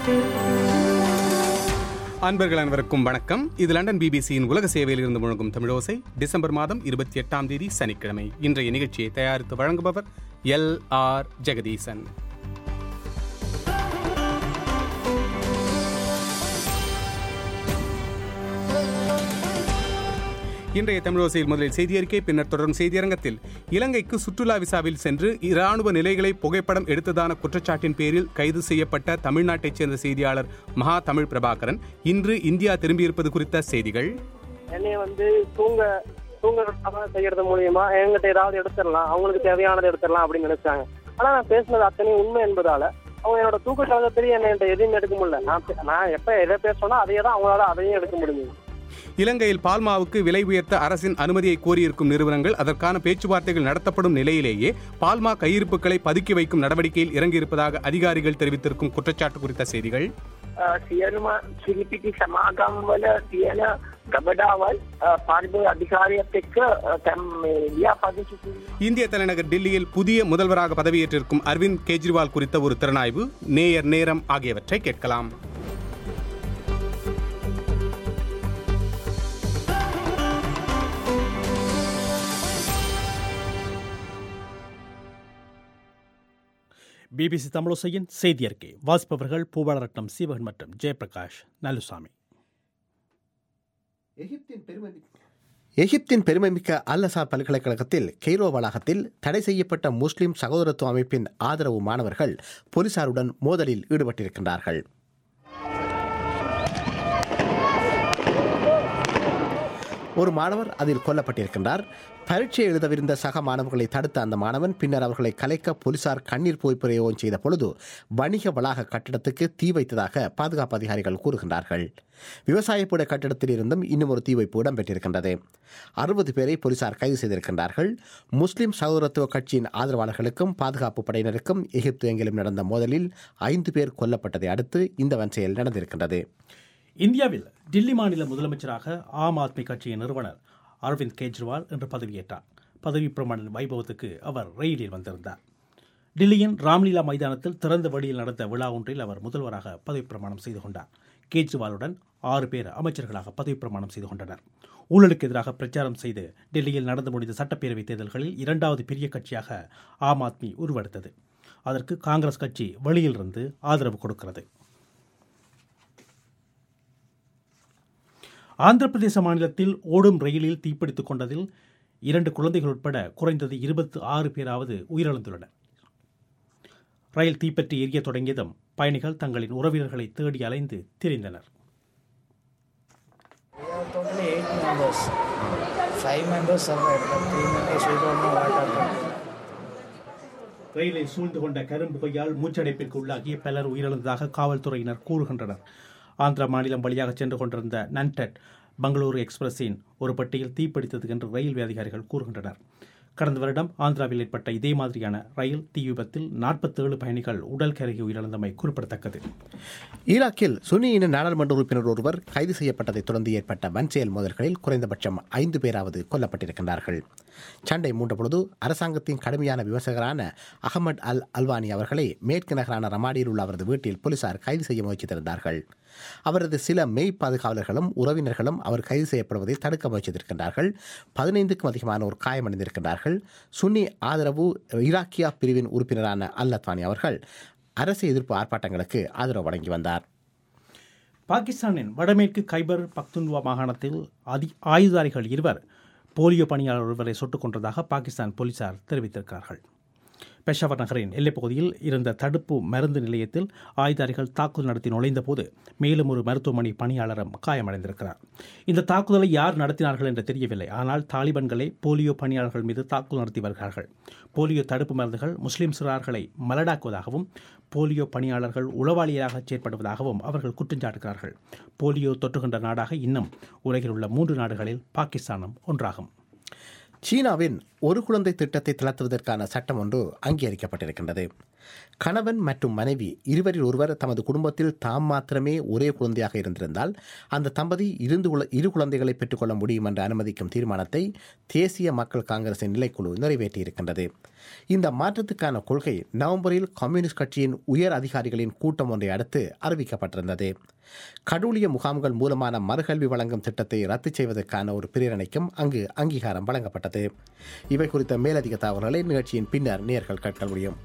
அன்பர்கள் அனைவருக்கும் வணக்கம் இது லண்டன் பிபிசியின் உலக சேவையில் இருந்து முழங்கும் தமிழோசை டிசம்பர் மாதம் இருபத்தி எட்டாம் தேதி சனிக்கிழமை இன்றைய நிகழ்ச்சியை தயாரித்து வழங்குபவர் எல் ஆர் ஜெகதீசன் இன்றைய தமிழோசையில் முதலில் செய்தி அறிக்கை பின்னர் தொடரும் செய்தியரங்கத்தில் இலங்கைக்கு சுற்றுலா விசாவில் சென்று இராணுவ நிலைகளை புகைப்படம் எடுத்ததான குற்றச்சாட்டின் பேரில் கைது செய்யப்பட்ட தமிழ்நாட்டைச் சேர்ந்த செய்தியாளர் மகா தமிழ் பிரபாகரன் இன்று இந்தியா திரும்பியிருப்பது குறித்த செய்திகள் என்னைய வந்து தூங்க தூங்க விடாம செய்யறது மூலியமா என்கிட்ட ஏதாவது எடுத்துடலாம் அவங்களுக்கு தேவையானதை எடுத்துடலாம் அப்படின்னு நினைச்சாங்க ஆனா நான் பேசுனது அத்தனையும் உண்மை என்பதால அவங்க என்னோட தூக்க கழகத்திலேயே என்ன என்கிட்ட எதையும் எடுக்க முடியல நான் பே- நான் எப்ப எதை பேசணும் அதையே தான் அவங்களால அதையும் எடுக்க முடியுது இலங்கையில் பால்மாவுக்கு விலை உயர்த்த அரசின் அனுமதியை கோரியிருக்கும் நிறுவனங்கள் அதற்கான பேச்சுவார்த்தைகள் நடத்தப்படும் நிலையிலேயே பால்மா கையிருப்புகளை பதுக்கி வைக்கும் நடவடிக்கையில் இறங்கியிருப்பதாக அதிகாரிகள் தெரிவித்திருக்கும் குற்றச்சாட்டு குறித்த செய்திகள் සියලුම සිරිපිටි සමාගම් වල තියෙන ගබඩාවල් පාරිභෝග අධිකාරියත් එක්ක තැම් ලියාපදිංචි කිරීම இந்திய தலைநகர் டெல்லியில் புதிய முதல்வராக பதவியேற்றிருக்கும் அரவிந்த் கெஜ்ரிவால் குறித்த ஒரு திறனாய்வு நேயர் நேரம் ஆகியவற்றை கேட்கலாம் பிபிசி தமிழோசையின் செய்தி அறிக்கை வாசிப்பவர்கள் பூபாலரட்னம் சீவகன் மற்றும் ஜெயபிரகாஷ் நல்லுசாமி எகிப்தின் பெருமைமிக்க எகிப்தின் பெருமைமிக்க அல் அசார் பல்கலைக்கழகத்தில் கெய்ரோ வளாகத்தில் தடை செய்யப்பட்ட முஸ்லிம் சகோதரத்துவ அமைப்பின் ஆதரவு மாணவர்கள் போலீசாருடன் மோதலில் ஈடுபட்டிருக்கின்றார்கள் ஒரு மாணவர் அதில் கொல்லப்பட்டிருக்கின்றார் பரீட்சை எழுதவிருந்த சக மாணவர்களை தடுத்த அந்த மாணவன் பின்னர் அவர்களை கலைக்க போலீசார் கண்ணீர் போய் பிரயோகம் செய்த பொழுது வணிக வளாக கட்டிடத்துக்கு தீ வைத்ததாக பாதுகாப்பு அதிகாரிகள் கூறுகின்றார்கள் விவசாயப்பூட கட்டிடத்தில் இருந்தும் இன்னும் ஒரு தீ வைப்பு இடம்பெற்றிருக்கின்றது அறுபது பேரை போலீசார் கைது செய்திருக்கின்றார்கள் முஸ்லிம் சகோதரத்துவ கட்சியின் ஆதரவாளர்களுக்கும் பாதுகாப்பு படையினருக்கும் எகிப்து எங்கிலும் நடந்த மோதலில் ஐந்து பேர் கொல்லப்பட்டதை அடுத்து இந்த வன்செயல் நடந்திருக்கின்றது இந்தியாவில் டில்லி மாநில முதலமைச்சராக ஆம் ஆத்மி கட்சியின் நிறுவனர் அரவிந்த் கெஜ்ரிவால் இன்று பதவியேற்றார் பதவி பிரமாண வைபவத்துக்கு அவர் ரயிலில் வந்திருந்தார் டில்லியின் ராம்லீலா மைதானத்தில் திறந்த வழியில் நடந்த விழா ஒன்றில் அவர் முதல்வராக பதவி பிரமாணம் செய்து கொண்டார் கெஜ்ரிவாலுடன் ஆறு பேர் அமைச்சர்களாக பதவி பிரமாணம் செய்து கொண்டனர் ஊழலுக்கு எதிராக பிரச்சாரம் செய்து டெல்லியில் நடந்து முடிந்த சட்டப்பேரவைத் தேர்தல்களில் இரண்டாவது பெரிய கட்சியாக ஆம் ஆத்மி உருவெடுத்தது அதற்கு காங்கிரஸ் கட்சி வெளியிலிருந்து ஆதரவு கொடுக்கிறது ஆந்திர பிரதேச மாநிலத்தில் ஓடும் ரயிலில் தீப்பிடித்துக் கொண்டதில் இரண்டு குழந்தைகள் உட்பட குறைந்தது இருபத்து ஆறு பேராவது உயிரிழந்துள்ளனர் ரயில் தீப்பற்றி எரிய தொடங்கியதும் பயணிகள் தங்களின் உறவினர்களை தேடி அலைந்து திரிந்தனர் We are totally eight members. Five members survived, but three members we don't know what happened. ரயிலை சூழ்ந்து கொண்ட கரும்பு கொய்யால் மூச்சடைப்பிற்கு உள்ளாகி பலர் உயிரிழந்ததாக காவல்துறையினர் கூறுகின்றனர் ஆந்திரா மாநிலம் வழியாக சென்று கொண்டிருந்த நன்டட் பெங்களூரு எக்ஸ்பிரஸின் ஒரு பட்டியில் தீப்பிடித்தது என்று ரயில்வே அதிகாரிகள் கூறுகின்றனர் கடந்த வருடம் ஆந்திராவில் ஏற்பட்ட இதே மாதிரியான ரயில் தீ விபத்தில் நாற்பத்தேழு பயணிகள் உடல் கருகி உயிரிழந்தமை குறிப்பிடத்தக்கது ஈராக்கில் சுன்னியின நாடாளுமன்ற உறுப்பினர் ஒருவர் கைது செய்யப்பட்டதைத் தொடர்ந்து ஏற்பட்ட வன்செயல் மோதல்களில் குறைந்தபட்சம் ஐந்து பேராவது கொல்லப்பட்டிருக்கின்றார்கள் சண்டை மூண்ட பொழுது அரசாங்கத்தின் கடுமையான விமர்சகரான அகமது அல் அல்வானி அவர்களை மேற்கு நகரான ரமாடியில் உள்ள அவரது வீட்டில் போலீசார் கைது செய்ய முயற்சித்திருந்தார்கள் அவரது சில மெய் பாதுகாவலர்களும் உறவினர்களும் அவர் கைது செய்யப்படுவதை தடுக்க முயற்சித்திருக்கின்றார்கள் பதினைந்துக்கும் அதிகமானோர் காயமடைந்திருக்கின்றார்கள் சுன்னி ஆதரவு ஈராக்கியா பிரிவின் உறுப்பினரான அல் அத்வானி அவர்கள் அரசு எதிர்ப்பு ஆர்ப்பாட்டங்களுக்கு ஆதரவு வழங்கி வந்தார் பாகிஸ்தானின் வடமேற்கு கைபர் பக்துன்வா மாகாணத்தில் அதி ஆயுதாரிகள் இருவர் போலியோ பணியாளர் ஒருவரை சுட்டுக் கொன்றதாக பாகிஸ்தான் போலீசார் தெரிவித்திருக்கிறார்கள் பெஷாவர் நகரின் எல்லைப்பகுதியில் இருந்த தடுப்பு மருந்து நிலையத்தில் ஆயுதாரிகள் தாக்குதல் நடத்தி நுழைந்தபோது மேலும் ஒரு மருத்துவமனை பணியாளரும் காயமடைந்திருக்கிறார் இந்த தாக்குதலை யார் நடத்தினார்கள் என்று தெரியவில்லை ஆனால் தாலிபான்களே போலியோ பணியாளர்கள் மீது தாக்குதல் நடத்தி வருகிறார்கள் போலியோ தடுப்பு மருந்துகள் முஸ்லிம் சிறார்களை மலடாக்குவதாகவும் போலியோ பணியாளர்கள் உளவாளியாக செயற்படுவதாகவும் அவர்கள் குற்றஞ்சாட்டுகிறார்கள் போலியோ தொற்றுகின்ற நாடாக இன்னும் உலகில் உள்ள மூன்று நாடுகளில் பாகிஸ்தானும் ஒன்றாகும் சீனாவின் ஒரு குழந்தை திட்டத்தை தளர்த்துவதற்கான சட்டம் ஒன்று அங்கீகரிக்கப்பட்டிருக்கின்றது கணவன் மற்றும் மனைவி இருவரில் ஒருவர் தமது குடும்பத்தில் தாம் மாத்திரமே ஒரே குழந்தையாக இருந்திருந்தால் அந்த தம்பதி இருந்து குல- இரு குழந்தைகளை பெற்றுக்கொள்ள முடியும் என்று அனுமதிக்கும் தீர்மானத்தை தேசிய மக்கள் காங்கிரசின் நிலைக்குழு நிறைவேற்றியிருக்கின்றது இந்த மாற்றத்துக்கான கொள்கை நவம்பரில் கம்யூனிஸ்ட் கட்சியின் உயர் அதிகாரிகளின் கூட்டம் ஒன்றை அடுத்து அறிவிக்கப்பட்டிருந்தது கடூழிய முகாம்கள் மூலமான மறுகல்வி வழங்கும் திட்டத்தை ரத்து செய்வதற்கான ஒரு பிரேரணைக்கும் அங்கு அங்கீகாரம் வழங்கப்பட்டது இவை குறித்த மேலதிக தகவல்களை நிகழ்ச்சியின் பின்னர் நேர்கள் கேட்க முடியும்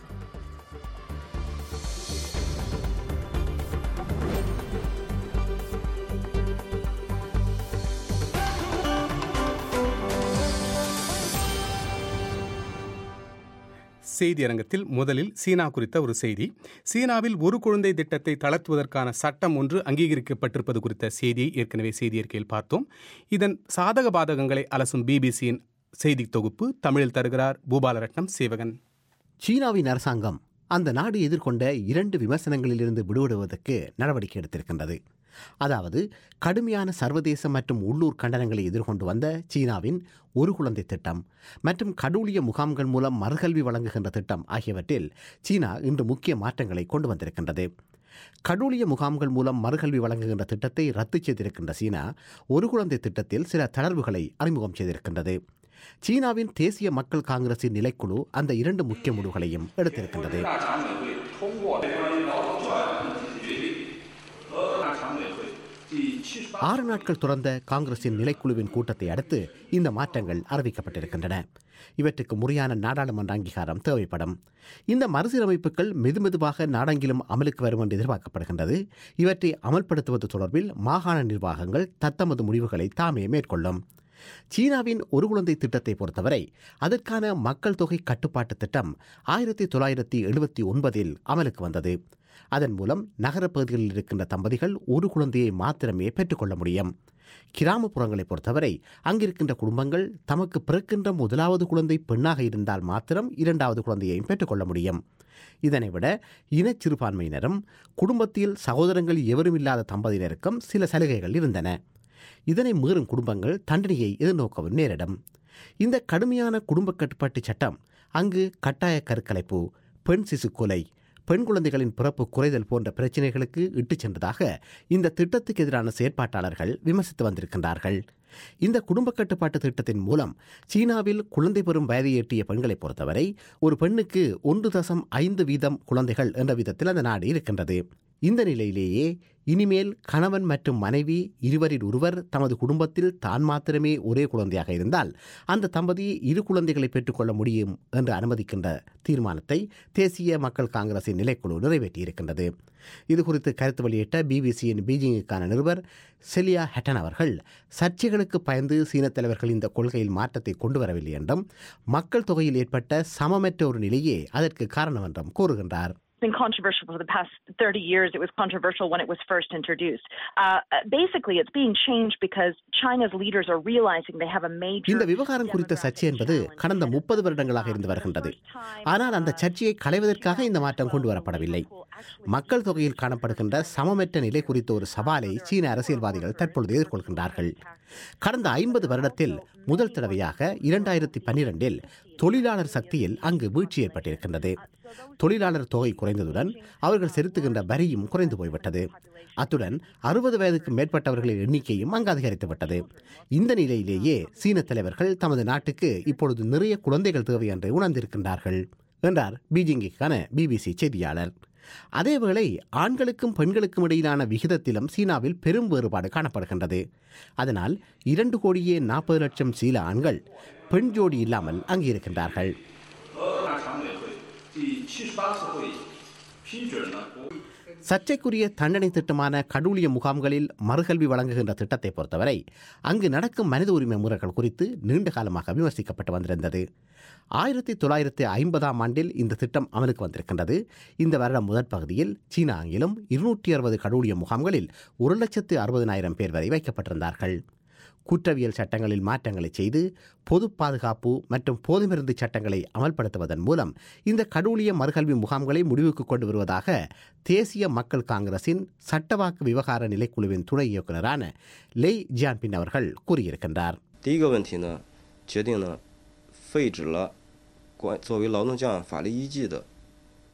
செய்தி அரங்கத்தில் முதலில் சீனா குறித்த ஒரு செய்தி சீனாவில் ஒரு குழந்தை திட்டத்தை தளர்த்துவதற்கான சட்டம் ஒன்று அங்கீகரிக்கப்பட்டிருப்பது குறித்த செய்தியை ஏற்கனவே செய்தி அறிக்கையில் பார்த்தோம் இதன் சாதக பாதகங்களை அலசும் பிபிசியின் செய்தி தொகுப்பு தமிழில் தருகிறார் பூபாலரட்னம் சேவகன் சீனாவின் அரசாங்கம் அந்த நாடு எதிர்கொண்ட இரண்டு விமர்சனங்களிலிருந்து விடுபடுவதற்கு நடவடிக்கை எடுத்திருக்கின்றது அதாவது கடுமையான சர்வதேச மற்றும் உள்ளூர் கண்டனங்களை எதிர்கொண்டு வந்த சீனாவின் ஒரு குழந்தை திட்டம் மற்றும் கடூழிய முகாம்கள் மூலம் மறுகல்வி வழங்குகின்ற திட்டம் ஆகியவற்றில் சீனா இன்று முக்கிய மாற்றங்களை கொண்டு வந்திருக்கின்றது கடூழிய முகாம்கள் மூலம் மறுகல்வி வழங்குகின்ற திட்டத்தை ரத்து செய்திருக்கின்ற சீனா ஒரு குழந்தை திட்டத்தில் சில தளர்வுகளை அறிமுகம் செய்திருக்கின்றது சீனாவின் தேசிய மக்கள் காங்கிரசின் நிலைக்குழு அந்த இரண்டு முக்கிய முடிவுகளையும் எடுத்திருக்கின்றது 大常委会通过的关于劳动者问题的决定和大常委会第七十八 ஆறு நாட்கள் தொடர்ந்த காங்கிரசின் நிலைக்குழுவின் கூட்டத்தை அடுத்து இந்த மாற்றங்கள் அறிவிக்கப்பட்டிருக்கின்றன இவற்றுக்கு முறையான நாடாளுமன்ற அங்கீகாரம் தேவைப்படும் இந்த மறுசீரமைப்புகள் மெதுமெதுவாக நாடெங்கிலும் அமலுக்கு வரும் என்று எதிர்பார்க்கப்படுகின்றது இவற்றை அமல்படுத்துவது தொடர்பில் மாகாண நிர்வாகங்கள் தத்தமது முடிவுகளை தாமே மேற்கொள்ளும் சீனாவின் ஒரு குழந்தை திட்டத்தை பொறுத்தவரை அதற்கான மக்கள் தொகை கட்டுப்பாட்டு திட்டம் ஆயிரத்தி தொள்ளாயிரத்தி எழுபத்தி ஒன்பதில் அமலுக்கு வந்தது அதன் மூலம் நகரப் பகுதிகளில் இருக்கின்ற தம்பதிகள் ஒரு குழந்தையை மாத்திரமே பெற்றுக்கொள்ள முடியும் கிராமப்புறங்களை பொறுத்தவரை அங்கிருக்கின்ற குடும்பங்கள் தமக்கு பிறக்கின்ற முதலாவது குழந்தை பெண்ணாக இருந்தால் மாத்திரம் இரண்டாவது குழந்தையையும் பெற்றுக்கொள்ள முடியும் இதனை விட இனச் சிறுபான்மையினரும் குடும்பத்தில் சகோதரங்கள் எவரும் இல்லாத தம்பதியினருக்கும் சில சலுகைகள் இருந்தன இதனை மீறும் குடும்பங்கள் தண்டனையை எதிர்நோக்கவும் நேரிடும் இந்த கடுமையான குடும்ப கட்டுப்பாட்டு சட்டம் அங்கு கட்டாய கருக்கலைப்பு பெண் சிசு கொலை பெண் குழந்தைகளின் பிறப்பு குறைதல் போன்ற பிரச்சினைகளுக்கு இட்டுச் சென்றதாக இந்த திட்டத்துக்கு எதிரான செயற்பாட்டாளர்கள் விமர்சித்து வந்திருக்கின்றார்கள் இந்த குடும்ப கட்டுப்பாட்டு திட்டத்தின் மூலம் சீனாவில் குழந்தை பெறும் வயதை எட்டிய பெண்களை பொறுத்தவரை ஒரு பெண்ணுக்கு ஒன்று தசம் ஐந்து வீதம் குழந்தைகள் என்ற விதத்தில் அந்த நாடு இருக்கின்றது இந்த நிலையிலேயே இனிமேல் கணவன் மற்றும் மனைவி இருவரில் ஒருவர் தமது குடும்பத்தில் தான் மாத்திரமே ஒரே குழந்தையாக இருந்தால் அந்த தம்பதி இரு குழந்தைகளை பெற்றுக்கொள்ள முடியும் என்று அனுமதிக்கின்ற தீர்மானத்தை தேசிய மக்கள் காங்கிரசின் நிலைக்குழு நிறைவேற்றியிருக்கின்றது இது குறித்து கருத்து வெளியிட்ட பிபிசியின் பீஜிங்குக்கான நிருபர் செலியா ஹெட்டன் அவர்கள் சர்ச்சைகளுக்கு பயந்து சீன தலைவர்கள் இந்த கொள்கையில் மாற்றத்தை கொண்டு வரவில்லை என்றும் மக்கள் தொகையில் ஏற்பட்ட சமமற்ற ஒரு நிலையே அதற்கு காரணம் என்றும் கூறுகின்றார் It's been controversial for the past 30 years. It was controversial when it was first introduced. Uh, basically, it's being changed because China's leaders are realizing they have a major. இந்த விவகாரம் குறித்த சர்ச்சை என்பது கடந்த முப்பது வருடங்களாக இருந்து வருகின்றது ஆனால் அந்த சர்ச்சையை களைவதற்காக இந்த மாற்றம் கொண்டு வரப்படவில்லை மக்கள் தொகையில் காணப்படுகின்ற சமமற்ற நிலை குறித்த ஒரு சவாலை சீன அரசியல்வாதிகள் தற்பொழுது எதிர்கொள்கின்றார்கள் கடந்த ஐம்பது வருடத்தில் முதல் தடவையாக இரண்டாயிரத்தி பன்னிரெண்டில் தொழிலாளர் சக்தியில் அங்கு வீழ்ச்சி ஏற்பட்டிருக்கின்றது தொழிலாளர் தொகை குறைந்ததுடன் அவர்கள் செலுத்துகின்ற வரியும் குறைந்து போய்விட்டது அத்துடன் அறுபது வயதுக்கு மேற்பட்டவர்களின் எண்ணிக்கையும் அங்கு அதிகரித்துவிட்டது இந்த நிலையிலேயே சீன தலைவர்கள் தமது நாட்டுக்கு இப்பொழுது நிறைய குழந்தைகள் தேவை என்று உணர்ந்திருக்கின்றார்கள் என்றார் பீஜிங்கிற்கான பிபிசி செய்தியாளர் அதேவேளை ஆண்களுக்கும் பெண்களுக்கும் இடையிலான விகிதத்திலும் சீனாவில் பெரும் வேறுபாடு காணப்படுகின்றது அதனால் இரண்டு கோடியே நாற்பது லட்சம் சீன ஆண்கள் பெண் ஜோடி இல்லாமல் அங்கு இருக்கின்றார்கள் 和大常委会第七十八次会议批准了国务 சர்ச்சைக்குரிய தண்டனை திட்டமான கடூழிய முகாம்களில் மறுகல்வி வழங்குகின்ற திட்டத்தை பொறுத்தவரை அங்கு நடக்கும் மனித உரிமை முறைகள் குறித்து நீண்ட காலமாக விமர்சிக்கப்பட்டு வந்திருந்தது ஆயிரத்தி தொள்ளாயிரத்தி ஐம்பதாம் ஆண்டில் இந்த திட்டம் அமலுக்கு வந்திருக்கின்றது இந்த வருடம் முதற் பகுதியில் சீனா அங்கிலும் இருநூற்றி அறுபது கடூழிய முகாம்களில் ஒரு லட்சத்து அறுபதனாயிரம் பேர் வரை வைக்கப்பட்டிருந்தார்கள் குற்றவியல் சட்டங்களில் மாற்றங்களை செய்து பொது பாதுகாப்பு மற்றும் போதுமருந்து சட்டங்களை அமல்படுத்துவதன் மூலம் இந்த கடூழிய மறுகல்வி முகாம்களை முடிவுக்கு கொண்டு வருவதாக தேசிய மக்கள் காங்கிரசின் சட்டவாக்கு விவகார நிலைக்குழுவின் துணை இயக்குநரான லெய் ஜியான்பின் அவர்கள் கூறியிருக்கின்றார் 第一个问题呢，决定呢废止了关作为劳动教养法律依据的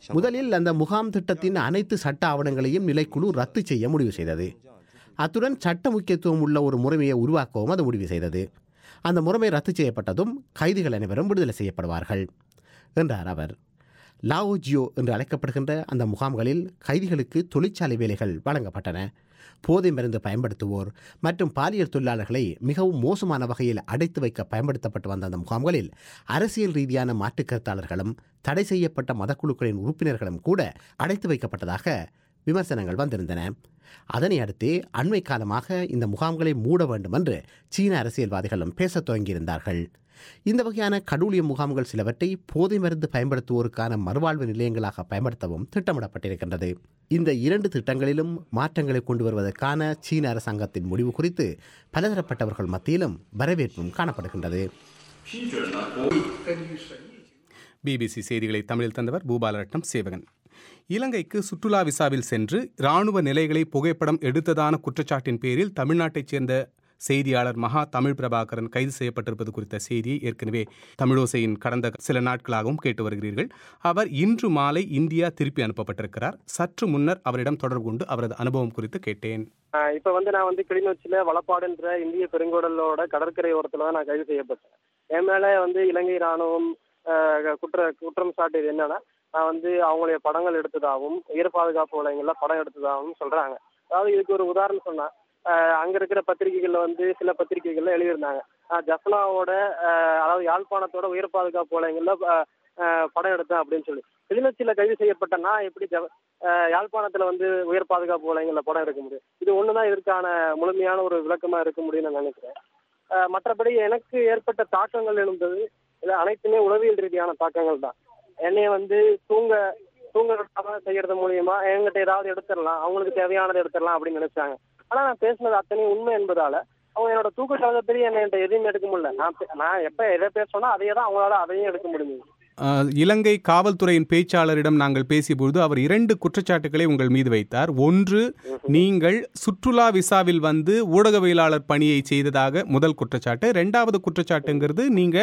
முதலில் அந்த முகாம் திட்டத்தின் அனைத்து சட்ட ஆவணங்களையும் நிலைக்குழு ரத்து செய்ய முடிவு செய்தது அத்துடன் சட்ட முக்கியத்துவம் உள்ள ஒரு முறைமையை உருவாக்கவும் அது முடிவு செய்தது அந்த முறைமை ரத்து செய்யப்பட்டதும் கைதிகள் அனைவரும் விடுதலை செய்யப்படுவார்கள் என்றார் அவர் லாவோஜியோ என்று அழைக்கப்படுகின்ற அந்த முகாம்களில் கைதிகளுக்கு தொழிற்சாலை வேலைகள் வழங்கப்பட்டன போதை மருந்து பயன்படுத்துவோர் மற்றும் பாலியல் தொழிலாளர்களை மிகவும் மோசமான வகையில் அடைத்து வைக்க பயன்படுத்தப்பட்டு வந்த அந்த முகாம்களில் அரசியல் ரீதியான மாற்றுக் கருத்தாளர்களும் தடை செய்யப்பட்ட மதக்குழுக்களின் உறுப்பினர்களும் கூட அடைத்து வைக்கப்பட்டதாக விமர்சனங்கள் வந்திருந்தன அதனை அடுத்து அண்மை காலமாக இந்த முகாம்களை மூட வேண்டும் என்று சீன அரசியல்வாதிகளும் பேசத் தொடங்கியிருந்தார்கள் இந்த வகையான கடூழிய முகாம்கள் சிலவற்றை போதை மருந்து பயன்படுத்துவோருக்கான மறுவாழ்வு நிலையங்களாக பயன்படுத்தவும் திட்டமிடப்பட்டிருக்கின்றது இந்த இரண்டு திட்டங்களிலும் மாற்றங்களை கொண்டு வருவதற்கான சீன அரசாங்கத்தின் முடிவு குறித்து பலதரப்பட்டவர்கள் மத்தியிலும் வரவேற்பும் காணப்படுகின்றது 批准了国会根据审议。 பிபிசி செய்திகளை தமிழில் தந்தவர் பூபாலரட்னம் சேவகன் இலங்கைக்கு சுற்றுலா விசாவில் சென்று இராணுவ நிலைகளை புகைப்படம் எடுத்ததான குற்றச்சாட்டின் பேரில் தமிழ்நாட்டைச் சேர்ந்த செய்தியாளர் மகா தமிழ் பிரபாகரன் கைது செய்யப்பட்டிருப்பது குறித்த செய்தியை ஏற்கனவே தமிழோசையின் கடந்த சில நாட்களாகவும் கேட்டு வருகிறீர்கள் அவர் இன்று மாலை இந்தியா திருப்பி அனுப்பப்பட்டிருக்கிறார் சற்று முன்னர் அவரிடம் தொடர்பு கொண்டு அவரது அனுபவம் குறித்து கேட்டேன் ஆஹ் இப்ப வந்து நான் வந்து கிளிநொச்சியில வளப்பாடுன்ற இந்திய பெருங்கடலோட கடற்கரை ஓரத்துல தான் நான் கைது செய்யப்பட்டேன் என் மேல வந்து இலங்கை ராணுவம் ஆஹ் குற்ற குற்றம் சாட்டியது என்னன்னா நான் வந்து அவங்களுடைய படங்கள் எடுத்ததாகவும் உயர் பாதுகாப்பு வளையங்கள்ல படம் எடுத்ததாகவும் சொல்றாங்க அதாவது இதுக்கு ஒரு உதாரணம் சொன்னா ஆஹ் அங்க இருக்கிற பத்திரிகைகள்ல வந்து சில பத்திரிகைகள்ல எழுதியிருந்தாங்க நான் ஜஃப்னாவோட ஆஹ் அதாவது யாழ்ப்பாணத்தோட உயர் பாதுகாப்பு வளையங்கள்ல ஆஹ் ஆஹ் படம் எடுத்தேன் அப்படின்னு சொல்லி கிளிநொச்சியில கைது செய்யப்பட்ட நான் எப்படி ஜவ ஆஹ் யாழ்ப்பாணத்துல வந்து உயர் பாதுகாப்பு வளையங்கள்ல படம் எடுக்க முடியும் இது ஒண்ணுதான் இதற்கான முழுமையான ஒரு விளக்கமா இருக்க முடியும்னு நான் நினைக்கிறேன் ஆஹ் மற்றபடி எனக்கு ஏற்பட்ட தாக்கங்கள் என்பது இது அனைத்துமே உளவியல் ரீதியான தாக்கங்கள் தான் என்னைய வந்து தூங்க தூங்க விடாம செய்யறது மூலியமா என்கிட்ட ஏதாவது எடுத்துடலாம் அவங்களுக்கு தேவையானதை எடுத்துடலாம் அப்படின்னு நினைச்சாங்க ஆனா நான் பேசினது அத்தனையும் உண்மை என்பதால அவங்க என்னோட தூக்க கழகத்திலேயே என்ன என்கிட்ட எதையும் எடுக்க முடியல நான் பே- நான் எப்ப எதை பேசணும் அதையே தான் அவங்களால அதையும் எடுக்க முடிஞ்சது அஹ், இலங்கை காவல்துறையின் பேச்சாளரிடம் நாங்கள் பேசியபொழுது அவர் இரண்டு குற்றச்சாட்டுகளை உங்கள் மீது வைத்தார் ஒன்று நீங்கள் சுற்றுலா விசாவில் வந்து ஊடகவியலாளர் பணியை செய்ததாக முதல் குற்றச்சாட்டு ரெண்டாவது குற்றச்சாட்டுங்கிறது நீங்க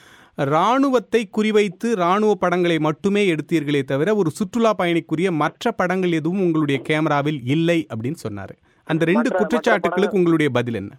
இராணுவத்தை குறிவைத்து இராணுவ படங்களை மட்டுமே எடுத்தீர்களே தவிர ஒரு சுற்றுலா பயணிக்குரிய மற்ற படங்கள் எதுவும் உங்களுடைய கேமராவில் இல்லை அப்படின்னு சொன்னாரு அந்த ரெண்டு மற்ற- மற்ற குற்றச்சாட்டுகளுக்கு உங்களுடைய பதில் என்ன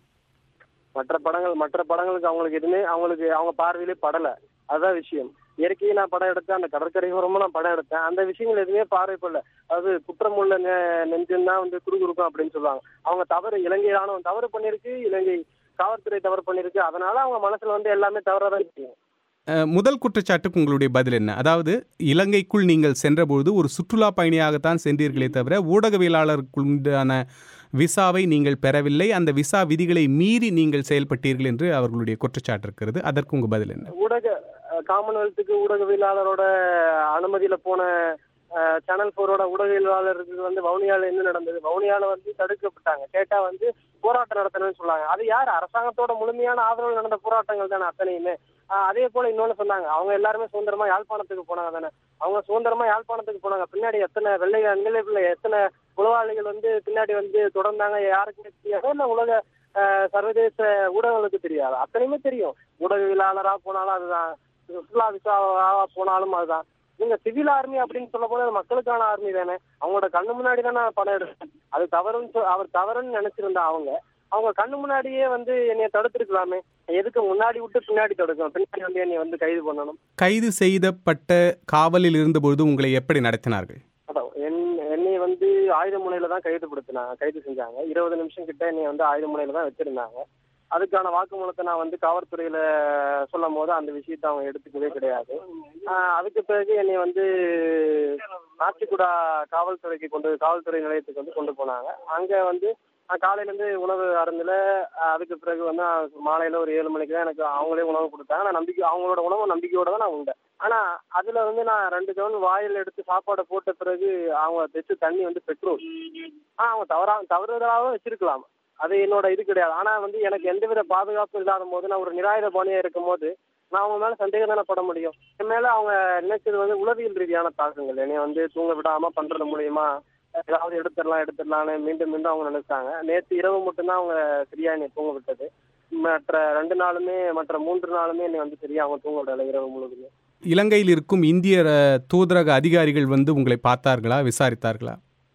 மற்ற படங்கள் மற்ற படங்களுக்கு அவங்களுக்கு எதுவுமே அவங்களுக்கு அவங்க பார்வையிலே படல அதான் விஷயம் இயற்கையை நான் படம் எடுத்தேன் அந்த கடற்கரையோரமும் நான் படம் எடுத்தேன் அந்த விஷயங்கள் எதுவுமே பார்வைப்படல அதாவது குற்றமுள்ள நெ- நெஞ்சம்தான் வந்து குறுகுறுக்கும் அப்படின்னு சொல்லுவாங்க அவங்க தவறு இலங்கை ராணுவம் தவறு பண்ணிருக்கு இலங்கை காவல்துறை தவறு பண்ணிருக்கு அதனால அவங்க மனசுல வந்து எல்லாமே தவறாதான் செய்யும் அஹ், முதல் குற்றச்சாட்டுக்கு உங்களுடைய பதில் என்ன அதாவது இலங்கைக்குள் நீங்கள் சென்றபொழுது ஒரு சுற்றுலா பயணியாகத்தான் சென்றீர்களே தவிர ஊடகவியலாளருக்குண்டான விசாவை நீங்கள் பெறவில்லை அந்த விசா விதிகளை மீறி நீங்கள் செயல்பட்டீர்கள் என்று அவர்களுடைய குற்றச்சாட்டு இருக்கிறது அதற்கு உங்க பதில் என்ன ஊடக அஹ், காமன்வெல்த்துக்கு ஊடகவியலாளரோட அனுமதியில போன அஹ், சேனல் போரோட ஊடகவியலாளருக்கு வந்து வவுனியால என்ன நடந்தது வவுனியால வந்து தடுக்கப்பட்டாங்க கேட்டா வந்து போராட்டம் நடத்தணும்னு சொன்னாங்க அது யார் அரசாங்கத்தோட முழுமையான ஆதரவு நடந்த போராட்டங்கள் தானே அத்தனையுமே அஹ், அதே போல இன்னொன்னு சொன்னாங்க அவங்க எல்லாருமே சுதந்திரமா யாழ்ப்பாணத்துக்கு போனாங்க தானே அவங்க சுதந்திரமா யாழ்ப்பாணத்துக்கு போனாங்க பின்னாடி எத்தனை வெள்ளை நிலைப்புல எத்தனை உளவாளிகள் வந்து பின்னாடி வந்து தொடர்ந்தாங்க யாருக்குமே தெரியாது இல்ல உலக அஹ், சர்வதேச ஊடகங்களுக்கு தெரியாது அத்தனையுமே தெரியும் ஊடகவியலாளரா போனாலும் அதுதான் சுற்றுலா விசாவா போனாலும் அதுதான் நீங்க சிவில் ஆர்மி அப்படின்னு சொல்ல போது அது மக்களுக்கான ஆர்மி தானே அவங்களோட கண்ணு முன்னாடி தானே படம் எடுத்தேன் அது தவறுன்னு சொ- அவர் தவறுன்னு நினைச்சிருந்தா அவங்க அவங்க கண்ணு முன்னாடியே வந்து என்னைய தடுத்திருக்கலாமே எதுக்கு முன்னாடி விட்டு பின்னாடி தடுக்கணும் பின்னாடி வந்து என்னை வந்து கைது பண்ணணும் கைது செய்யப்பட்ட காவலில் இருந்தபொழுது உங்களை எப்படி நடத்தினார்கள் அதான் என் என்னை வந்து ஆயுத முனையில தான் கைதுபடுத்தினாங்க கைது செஞ்சாங்க இருபது நிமிஷம் கிட்ட என்னை வந்து ஆயுத முனையில தான் வச்சிருந்தாங்க அதுக்கான வாக்குமூலத்தை நான் வந்து காவல்துறையில சொல்லும் போது அந்த விஷயத்தை அவங்க எடுத்துக்கவே கிடையாது ஆஹ் அதுக்கு பிறகு என்னை வந்து நாச்சிக்குடா காவல்துறைக்கு கொண்டு காவல்துறை நிலையத்துக்கு வந்து கொண்டு போனாங்க அங்க வந்து நான் காலையில இருந்து உணவு அருந்துல ஆஹ் அதுக்கு பிறகு வந்து நான் மாலையில ஒரு ஏழு மணிக்கு தான் எனக்கு அவங்களே உணவு கொடுத்தாங்க நான் நம்பிக்கை அவங்களோட உணவு நம்பிக்கையோட தான் நான் உண்டேன் ஆனா அதுல வந்து நான் ரெண்டு கவன் வாயில் எடுத்து சாப்பாடை போட்ட பிறகு அவங்க வச்சு தண்ணி வந்து பெட்ரோல் ஆஹ் அவங்க தவறா தவறுதலாகவும் வச்சிருக்கலாம் அது என்னோட இது கிடையாது ஆனா வந்து எனக்கு எந்தவித பாதுகாப்பும் இல்லாத போது நான் ஒரு நிராயுத பாணியா இருக்கும் போது நான் அவங்க மேல சந்தேகம் தானே பட முடியும் என் மேல அவங்க நினைச்சது வந்து உளவியல் ரீதியான தாக்கங்கள் என்னை வந்து தூங்க விடாம பண்றது மூலியமா ஏதாவது எடுத்துடலாம் எடுத்துடலாம்னு மீண்டும் மீண்டும் அவங்க நினைச்சாங்க நேற்று இரவு மட்டும்தான் அவங்க சரியா என்னை தூங்க விட்டது மற்ற ரெண்டு நாளுமே மற்ற மூன்று நாளுமே என்னை வந்து சரியா அவங்க தூங்க விடல இரவு முழுவதுமே இலங்கையில் இருக்கும் இந்திய அஹ், தூதரக அதிகாரிகள் வந்து உங்களை பார்த்தார்களா விசாரித்தார்களா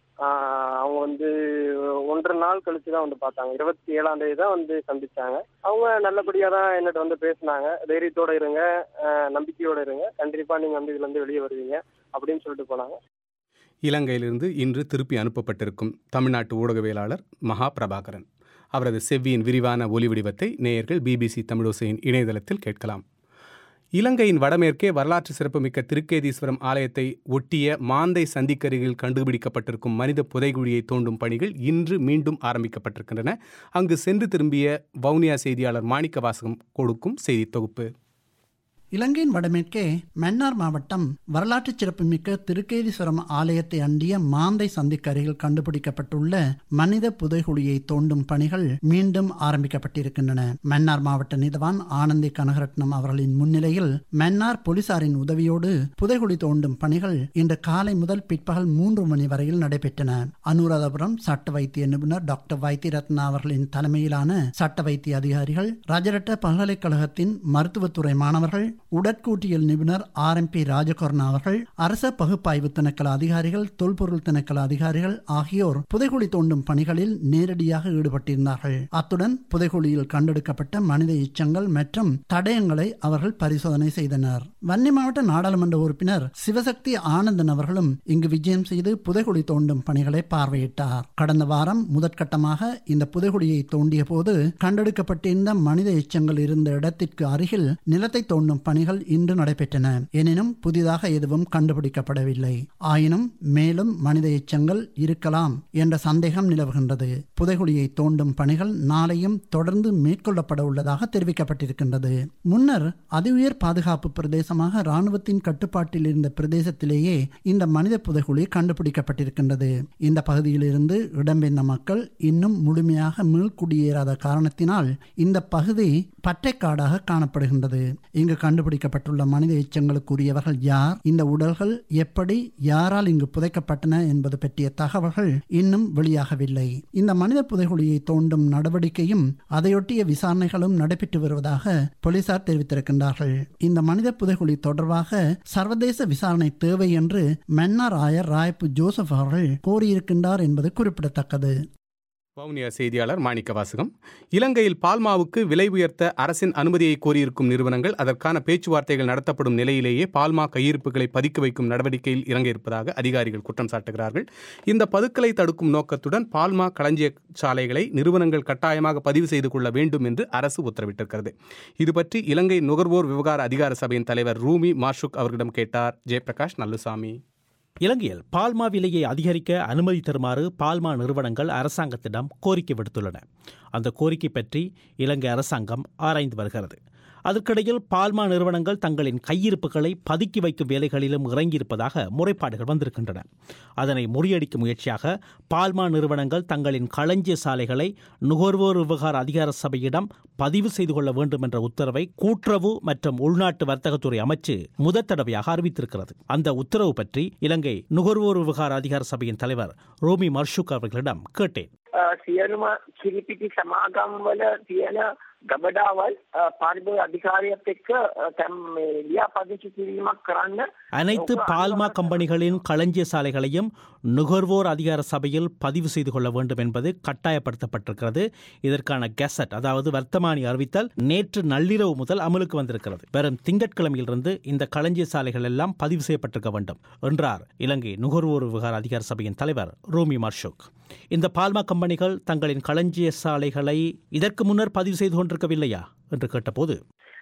ஆஹ் அவங்க வந்து ஒன்றரை நாள் கழிச்சு தான் வந்து பார்த்தாங்க இருபத்தி ஏழாம் தேதி தான் வந்து சந்திச்சாங்க அவங்க நல்லபடியா தான் என்னட்ட வந்து பேசினாங்க தைரியத்தோட இருங்க ஆஹ் நம்பிக்கையோட இருங்க கண்டிப்பா நீங்க வந்து இதுல இருந்து வெளியே வருவீங்க அப்படின்னு சொல்லிட்டு போனாங்க இலங்கையிலிருந்து இன்று திருப்பி அனுப்பப்பட்டிருக்கும் தமிழ்நாட்டு ஊடகவியலாளர் மகா பிரபாகரன் அவரது செவ்வியின் விரிவான ஒலி வடிவத்தை நேயர்கள் பிபிசி தமிழோசையின் இணையதளத்தில் கேட்கலாம் இலங்கையின் வடமேற்கே வரலாற்று சிறப்புமிக்க திருக்கேதீஸ்வரம் ஆலயத்தை ஒட்டிய மாந்தை சந்திக்கருகில் கண்டுபிடிக்கப்பட்டிருக்கும் மனித புதைகுழியை தோண்டும் பணிகள் இன்று மீண்டும் ஆரம்பிக்கப்பட்டிருக்கின்றன அங்கு சென்று திரும்பிய வவுனியா செய்தியாளர் மாணிக்க வாசகம் கொடுக்கும் செய்தி தொகுப்பு இலங்கையின் வடமேற்கே மன்னார் மாவட்டம் வரலாற்று சிறப்புமிக்க திருக்கேதீஸ்வரம் ஆலயத்தை அண்டிய மாந்தை சந்திக்கு அருகில் கண்டுபிடிக்கப்பட்டுள்ள மனித புதைகுழியை தோண்டும் பணிகள் மீண்டும் ஆரம்பிக்கப்பட்டிருக்கின்றன மன்னார் மாவட்ட நீதவான் ஆனந்தி கனகரட்னம் அவர்களின் முன்னிலையில் மன்னார் போலீசாரின் உதவியோடு புதைகுழி தோண்டும் பணிகள் இன்று காலை முதல் பிற்பகல் மூன்று மணி வரையில் நடைபெற்றன அனுராதபுரம் சட்ட வைத்திய நிபுணர் டாக்டர் வைத்தியரத்னா அவர்களின் தலைமையிலான சட்ட வைத்திய அதிகாரிகள் ராஜரட்ட பல்கலைக்கழகத்தின் மருத்துவத்துறை மாணவர்கள் உடற்கூட்டியல் நிபுணர் ஆர் எம் பி ராஜகோர்ணா அவர்கள் அரச பகுப்பாய்வு திணைக்கள அதிகாரிகள் தொல்பொருள் திணைக்கள அதிகாரிகள் ஆகியோர் புதைகுழி தோண்டும் பணிகளில் நேரடியாக ஈடுபட்டிருந்தார்கள் அத்துடன் புதைகுழியில் கண்டெடுக்கப்பட்ட மனித எச்சங்கள் மற்றும் தடயங்களை அவர்கள் பரிசோதனை செய்தனர் வன்னி மாவட்ட நாடாளுமன்ற உறுப்பினர் சிவசக்தி ஆனந்தன் அவர்களும் இங்கு விஜயம் செய்து புதைகுழி தோண்டும் பணிகளை பார்வையிட்டார் கடந்த வாரம் முதற்கட்டமாக இந்த புதைகுழியை தோண்டிய போது கண்டெடுக்கப்பட்டிருந்த மனித எச்சங்கள் இருந்த இடத்திற்கு அருகில் நிலத்தை தோண்டும் பணிகள் இன்று நடைபெற்றன எனினும் புதிதாக எதுவும் கண்டுபிடிக்கப்படவில்லை ஆயினும் மேலும் மனித எச்சங்கள் இருக்கலாம் என்ற சந்தேகம் நிலவுகின்றது புதைகுழியை தோண்டும் பணிகள் நாளையும் தொடர்ந்து மேற்கொள்ளப்பட உள்ளதாக தெரிவிக்கப்பட்டிருக்கின்றது முன்னர் அதிஉயர் பாதுகாப்பு பிரதேசமாக ராணுவத்தின் கட்டுப்பாட்டில் இருந்த பிரதேசத்திலேயே இந்த மனித புதைகுழி கண்டுபிடிக்கப்பட்டிருக்கின்றது இந்த பகுதியிலிருந்து இடம்பெயர்ந்த மக்கள் இன்னும் முழுமையாக மீள்குடியேறாத காரணத்தினால் இந்த பகுதி பட்டைக்காடாக காணப்படுகின்றது இங்கு கண்டுபிடிக்கப்பட்டுள்ள மனித எச்சங்களுக்குரியவர்கள் யார் இந்த உடல்கள் எப்படி யாரால் இங்கு புதைக்கப்பட்டன என்பது பற்றிய தகவல்கள் இன்னும் வெளியாகவில்லை இந்த மனித புதைகுழியை தோண்டும் நடவடிக்கையும் அதையொட்டிய விசாரணைகளும் நடைபெற்று வருவதாக போலீசார் தெரிவித்திருக்கின்றார்கள் இந்த மனித புதைகுழி தொடர்பாக சர்வதேச விசாரணை தேவை என்று மன்னார் ஆயர் ராயப்பு ஜோசப் அவர்கள் கோரியிருக்கின்றார் என்பது குறிப்பிடத்தக்கது வவுனியா செய்தியாளர் மாணிக்க வாசகம் இலங்கையில் பால்மாவுக்கு விலை உயர்த்த அரசின் அனுமதியை கோரியிருக்கும் நிறுவனங்கள் அதற்கான பேச்சுவார்த்தைகள் நடத்தப்படும் நிலையிலேயே பால்மா கையிருப்புகளை பதுக்கி வைக்கும் நடவடிக்கையில் இறங்க இருப்பதாக அதிகாரிகள் குற்றம் சாட்டுகிறார்கள் இந்த பதுக்கலை தடுக்கும் நோக்கத்துடன் பால்மா களஞ்சிய சாலைகளை நிறுவனங்கள் கட்டாயமாக பதிவு செய்து கொள்ள வேண்டும் என்று அரசு உத்தரவிட்டிருக்கிறது இது பற்றி இலங்கை நுகர்வோர் விவகார அதிகார சபையின் தலைவர் ரூமி மார்ஷுக் அவர்களிடம் கேட்டார் ஜெயபிரகாஷ் நல்லுசாமி இலங்கையில் பால்மா விலையை அதிகரிக்க அனுமதி தருமாறு பால்மா நிறுவனங்கள் அரசாங்கத்திடம் கோரிக்கை விடுத்துள்ளன அந்த கோரிக்கை பற்றி இலங்கை அரசாங்கம் ஆராய்ந்து வருகிறது அதற்கிடையில் பால்மா நிறுவனங்கள் தங்களின் கையிருப்புகளை பதுக்கி வைக்கும் வேலைகளிலும் இறங்கியிருப்பதாக முறைப்பாடுகள் வந்திருக்கின்றன அதனை முறியடிக்கும் முயற்சியாக பால்மா நிறுவனங்கள் தங்களின் களஞ்சிய சாலைகளை நுகர்வோர் விவகார அதிகார சபையிடம் பதிவு செய்து கொள்ள வேண்டும் என்ற உத்தரவை கூட்டுறவு மற்றும் உள்நாட்டு வர்த்தகத்துறை அமைச்சு முதற் தடவையாக அறிவித்திருக்கிறது அந்த உத்தரவு பற்றி இலங்கை நுகர்வோர் விவகார அதிகார சபையின் தலைவர் ரோமி மர்ஷுக் அவர்களிடம் கேட்டேன் සියලුම කිරිපිටි සමාගම් වල තියෙන ගබඩාවල් පාරිභෝග අධිකාරියත් එක්ක තැම් මේ ලියාපදිංචි කිරීමක් කරන්න அனைத்து பால்மா கம்பெனிகளின் களஞ்சிய சாலைகளையும் நுகர்வோர் அதிகார சபையில் பதிவு செய்து கொள்ள வேண்டும் என்பது கட்டாயப்படுத்தப்பட்டிருக்கிறது இதற்கான கெசட் அதாவது வர்த்தமானி அறிவித்தல் நேற்று நள்ளிரவு முதல் அமலுக்கு வந்திருக்கிறது வரும் திங்கட்கிழமையிலிருந்து இந்த களஞ்சிய சாலைகள் எல்லாம் பதிவு செய்யப்பட்டிருக்க வேண்டும் என்றார் இலங்கை நுகர்வோர் விவகார அதிகார சபையின் தலைவர் ரூமி மர்ஷுக் இந்த பால்மா கம்பெனிகள் தங்களின் களஞ்சிய சாலைகளை இதற்கு முன்னர் பதிவு செய்து கொண்டிருக்கவில்லையா என்று கேட்டபோது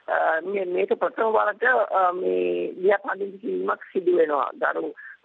මේ මේක ප්‍රථම වරට මේ ලියාපදිංචි කිරීමක් සිදු වෙනවා. දරු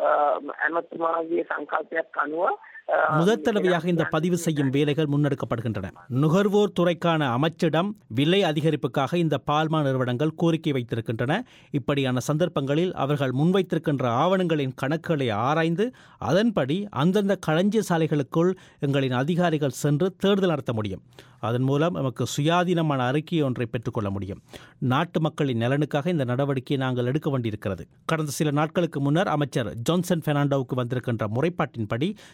ඇමතුමාගේ සංකල්පයක් අනුව முதற் தடவையாக இந்த பதிவு செய்யும் வேலைகள் முன்னெடுக்கப்படுகின்றன நுகர்வோர் துறைக்கான அமைச்சிடம் விலை அதிகரிப்புக்காக இந்த பால்மா நிறுவனங்கள் கோரிக்கை வைத்திருக்கின்றன இப்படியான சந்தர்ப்பங்களில் அவர்கள் முன்வைத்திருக்கின்ற ஆவணங்களின் கணக்குகளை ஆராய்ந்து அதன்படி அந்தந்த களஞ்சிய சாலைகளுக்குள் எங்களின் அதிகாரிகள் சென்று தேர்தல் நடத்த முடியும் அதன் மூலம் நமக்கு சுயாதீனமான அறிக்கை ஒன்றை பெற்றுக்கொள்ள முடியும் நாட்டு மக்களின் நலனுக்காக இந்த நடவடிக்கையை நாங்கள் எடுக்க வேண்டியிருக்கிறது கடந்த சில நாட்களுக்கு முன்னர் அமைச்சர் ஜான்சன் பெர்னாண்டோவுக்கு வந்திருக்கின்ற முறைப்பாட்டின்படி சில கம்பெனி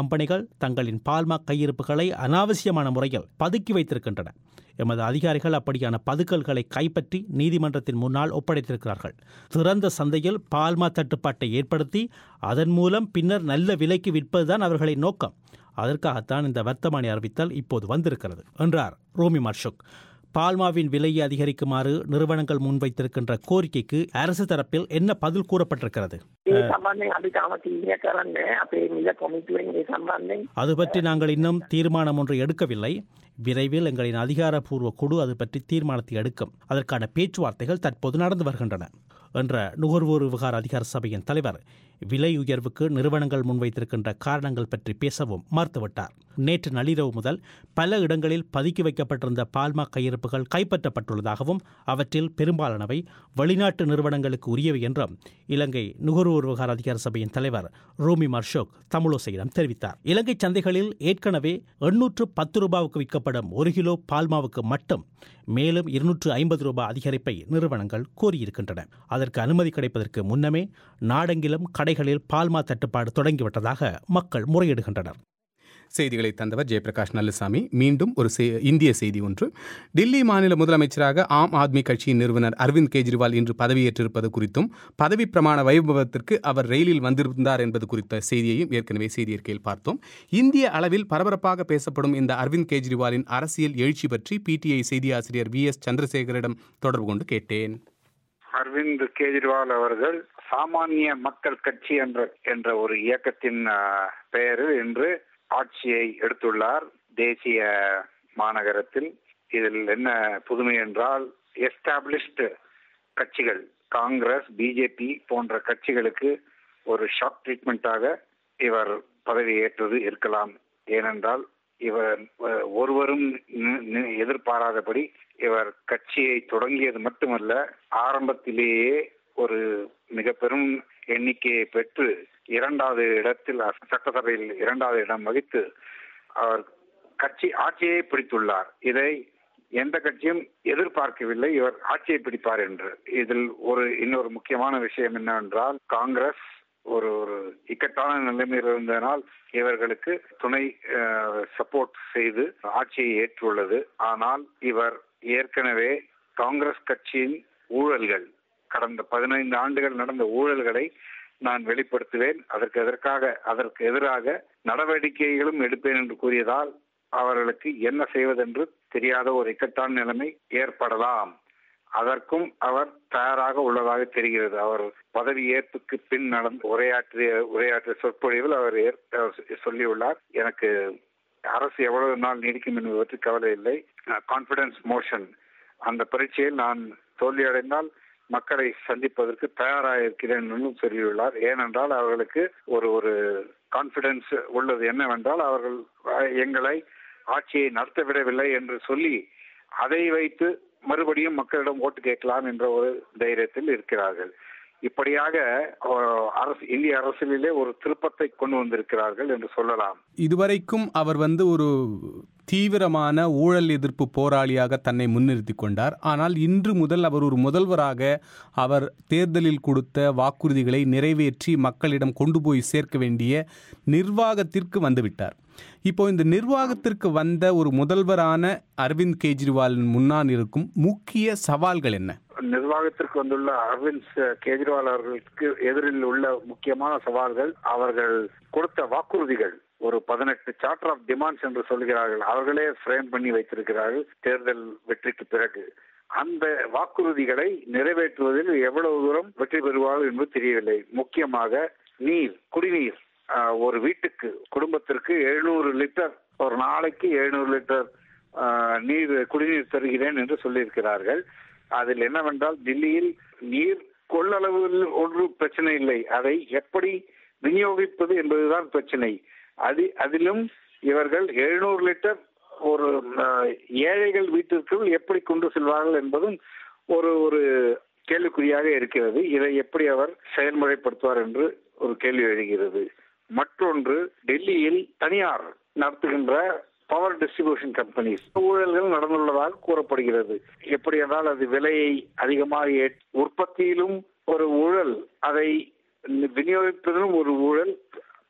கம்பெனிகள் தங்களின் பால்மா கையிருப்புகளை அனாவசியமான முறையில் பதுக்கி வைத்திருக்கின்றன எமது அதிகாரிகள் அப்படியான பதுக்கல்களை கைப்பற்றி நீதிமன்றத்தின் முன்னால் ஒப்படைத்திருக்கிறார்கள் திறந்த சந்தையில் பால்மா தட்டுப்பாட்டை ஏற்படுத்தி அதன் மூலம் பின்னர் நல்ல விலைக்கு விற்பதுதான் அவர்களின் நோக்கம் அதற்காகத்தான் இந்த வர்த்தமானி அறிவித்தல் இப்போது வந்திருக்கிறது என்றார் ரோமி மர்ஷுக் பால்மாவின் விலையை அதிகரிக்குமாறு நிறுவனங்கள் முன்வைத்திருக்கின்ற கோரிக்கைக்கு அரசு தரப்பில் என்ன பதில் கூறப்பட்டிருக்கிறது ඒ සම්බන්ධයෙන් අපි තාම තීරණය කරන්නේ අපේ මිල කොමිටුවෙන් ඒ සම්බන්ධයෙන් அது பற்றி நாங்கள் இன்னும் தீர்மானம் ஒன்று எடுக்கவில்லை விரைவில் எங்களின் அதிகாரப்பூர்வ குழு அது பற்றி தீர்மானத்தை எடுக்கும் அதற்கான பேச்சுவார்த்தைகள் தற்போது நடந்து வருகின்றன என்ற நுகர்வோர் விவகார அதிகார சபையின் தலைவர் விலை உயர்வுக்கு நிறுவனங்கள் முன்வைத்திருக்கின்ற காரணங்கள் பற்றி பேசவும் மறுத்துவிட்டார் நேற்று நள்ளிரவு முதல் பல இடங்களில் பதுக்கி வைக்கப்பட்டிருந்த பால்மா கையிருப்புகள் கைப்பற்றப்பட்டுள்ளதாகவும் அவற்றில் பெரும்பாலானவை வெளிநாட்டு நிறுவனங்களுக்கு உரியவை என்றும் இலங்கை நுகர்வோர் விவகார அதிகார சபையின் தலைவர் ரூமி மர்ஷோக் தமிழோசையிடம் தெரிவித்தார் இலங்கை சந்தைகளில் ஏற்கனவே எண்ணூற்று பத்து ரூபாவுக்கு விற்கப்படும் ஒரு கிலோ பால்மாவுக்கு மட்டும் மேலும் இருநூற்று ஐம்பது ரூபாய் அதிகரிப்பை நிறுவனங்கள் கோரியிருக்கின்றன அதற்கு அனுமதி கிடைப்பதற்கு முன்னமே நாடெங்கிலும் கடைகளில் பால்மா தட்டுப்பாடு தொடங்கிவிட்டதாக மக்கள் முறையிடுகின்றனர் செய்திகளை தந்தவர் ஜெயபிரகாஷ் நல்லசாமி மீண்டும் ஒரு செ- இந்திய செய்தி ஒன்று டில்லி மாநில முதலமைச்சராக ஆம் ஆத்மி கட்சியின் நிறுவனர் அரவிந்த் கெஜ்ரிவால் இன்று பதவியேற்றிருப்பது குறித்தும் பதவி பிரமாண வைபவத்திற்கு அவர் ரயிலில் வந்திருந்தார் என்பது குறித்த செய்தியையும் ஏற்கனவே செய்தியறிக்கையில் பார்த்தோம் இந்திய அளவில் பரபரப்பாக பேசப்படும் இந்த அரவிந்த் கெஜ்ரிவாலின் அரசியல் எழுச்சி பற்றி பிடிஐ செய்தி ஆசிரியர் வி எஸ் சந்திரசேகரிடம் தொடர்பு கொண்டு கேட்டேன் அரவிந்த் கெஜ்ரிவால் அவர்கள் சாமானிய மக்கள் கட்சி என்ற என்ற ஒரு இயக்கத்தின் அஹ், பெயரில் இன்று ஆட்சியை எடுத்துள்ளார் தேசிய மாநகரத்தில் இதில் என்ன புதுமை என்றால் எஸ்டாப்ளிஷ்டு கட்சிகள் காங்கிரஸ் பிஜேபி போன்ற கட்சிகளுக்கு ஒரு ஷாக் ட்ரீட்மெண்ட்டாக இவர் பதவியேற்றது இருக்கலாம் ஏனென்றால் இவர் அஹ், ஒருவரும் நி- நி- எதிர்பாராதபடி இவர் கட்சியை தொடங்கியது மட்டுமல்ல ஆரம்பத்திலேயே ஒரு மிக பெரும் எண்ணிக்கையை பெற்று இரண்டாவது இடத்தில் அ- சட்டசபையில் இரண்டாவது இடம் வகித்து அவர் கட்சி ஆட்சியை பிடித்துள்ளார் இதை எந்த கட்சியும் எதிர்பார்க்கவில்லை இவர் ஆட்சியை பிடிப்பார் என்று இதில் ஒரு இன்னொரு முக்கியமான விஷயம் என்னவென்றால் காங்கிரஸ் ஒரு ஒரு இக்கட்டான நிலைமையில் இருந்ததனால் இவர்களுக்கு துணை சப்போர்ட் செய்து ஆட்சியை ஏற்றுள்ளது ஆனால் இவர் ஏற்கனவே காங்கிரஸ் கட்சியின் ஊழல்கள் கடந்த பதினைந்து ஆண்டுகள் நடந்த ஊழல்களை நான் வெளிப்படுத்துவேன் அதற்கு எதற்காக அதற்கு எதிராக நடவடிக்கைகளும் எடுப்பேன் என்று கூறியதால் அவர்களுக்கு என்ன செய்வதென்று தெரியாத ஒரு இக்கட்டான நிலைமை ஏற்படலாம் அதற்கும் அவர் தயாராக உள்ளதாக தெரிகிறது அவர் பதவி ஏற்புக்கு பின் நடந்த உரையாற்றிய உரையாற்றிய சொற்பொழிவில் அவர் ஏற்- அவர் சொல்லியுள்ளார் எனக்கு அரசு எவ்வளவு நாள் நீடிக்கும் என்பது பற்றி கவலை இல்லை கான்பிடன்ஸ் மோஷன் அந்த பரீட்சையில் நான் தோல்வியடைந்தால் மக்களை சந்திப்பதற்கு தயாராக இருக்கிறேன் என்றும் சொல்லியுள்ளார் ஏனென்றால் அவர்களுக்கு ஒரு ஒரு கான்பிடன்ஸ் உள்ளது என்னவென்றால் அவர்கள் அஹ், எங்களை ஆட்சியை நடத்த விடவில்லை என்று சொல்லி அதை வைத்து மறுபடியும் மக்களிடம் ஓட்டு கேட்கலாம் என்ற ஒரு தைரியத்தில் இருக்கிறார்கள் இப்படியாக அஹ், அரசு இந்திய அரசியலிலே ஒரு திருப்பத்தை கொண்டு வந்திருக்கிறார்கள் என்று சொல்லலாம் இதுவரைக்கும் அவர் வந்து ஒரு தீவிரமான ஊழல் எதிர்ப்பு போராளியாக தன்னை முன்னிறுத்தி கொண்டார் ஆனால் இன்று முதல் அவர் ஒரு முதல்வராக அவர் தேர்தலில் கொடுத்த வாக்குறுதிகளை நிறைவேற்றி மக்களிடம் கொண்டு போய் சேர்க்க வேண்டிய நிர்வாகத்திற்கு வந்துவிட்டார் இப்போ இந்த நிர்வாகத்திற்கு வந்த ஒரு முதல்வரான அரவிந்த் கெஜ்ரிவாலின் முன்னால் இருக்கும் முக்கிய சவால்கள் என்ன நிர்வாகத்திற்கு வந்துள்ள அரவிந்த் கெஜ்ரிவால் அவர்களுக்கு எதிரில் உள்ள முக்கியமான சவால்கள் அவர்கள் கொடுத்த வாக்குறுதிகள் ஒரு பதினெட்டு சார்ட்டர் ஆஃப் டிமாண்ட்ஸ் என்று சொல்கிறார்கள் அவர்களே ஃப்ரேம் பண்ணி வைத்திருக்கிறார்கள் தேர்தல் வெற்றிக்கு பிறகு அந்த வாக்குறுதிகளை நிறைவேற்றுவதில் எவ்வளவு தூரம் வெற்றி பெறுவார்கள் என்பது தெரியவில்லை முக்கியமாக நீர் குடிநீர் ஆஹ், ஒரு வீட்டுக்கு குடும்பத்திற்கு எழுநூறு லிட்டர் ஒரு நாளைக்கு எழுநூறு லிட்டர் ஆஹ், நீர் குடிநீர் தருகிறேன் என்று சொல்லியிருக்கிறார்கள் அதில் என்னவென்றால் டெல்லியில் நீர் கொள்ளளவில் ஒன்று பிரச்சனை இல்லை அதை எப்படி விநியோகிப்பது என்பதுதான் பிரச்சனை அது அதிலும் இவர்கள் எழுநூறு லிட்டர் ஒரு அஹ், ஏழைகள் வீட்டிற்குள் எப்படி கொண்டு செல்வார்கள் என்பதும் ஒரு ஒரு கேள்விக்குறியாக இருக்கிறது இதை எப்படி அவர் செயல்முறைப்படுத்துவார் என்று ஒரு கேள்வி எழுகிறது மற்றொன்று டெல்லியில் தனியார் நடத்துகின்ற பவர் டிஸ்ட்ரிபியூஷன் கம்பெனிஸ் ஊழல்கள் நடந்துள்ளதாக கூறப்படுகிறது எப்படி என்றால் அது விலையை அதிகமாக ஏற்- உற்பத்தியிலும் ஒரு ஊழல் அதை விநியோகிப்பதிலும் ஒரு ஊழல்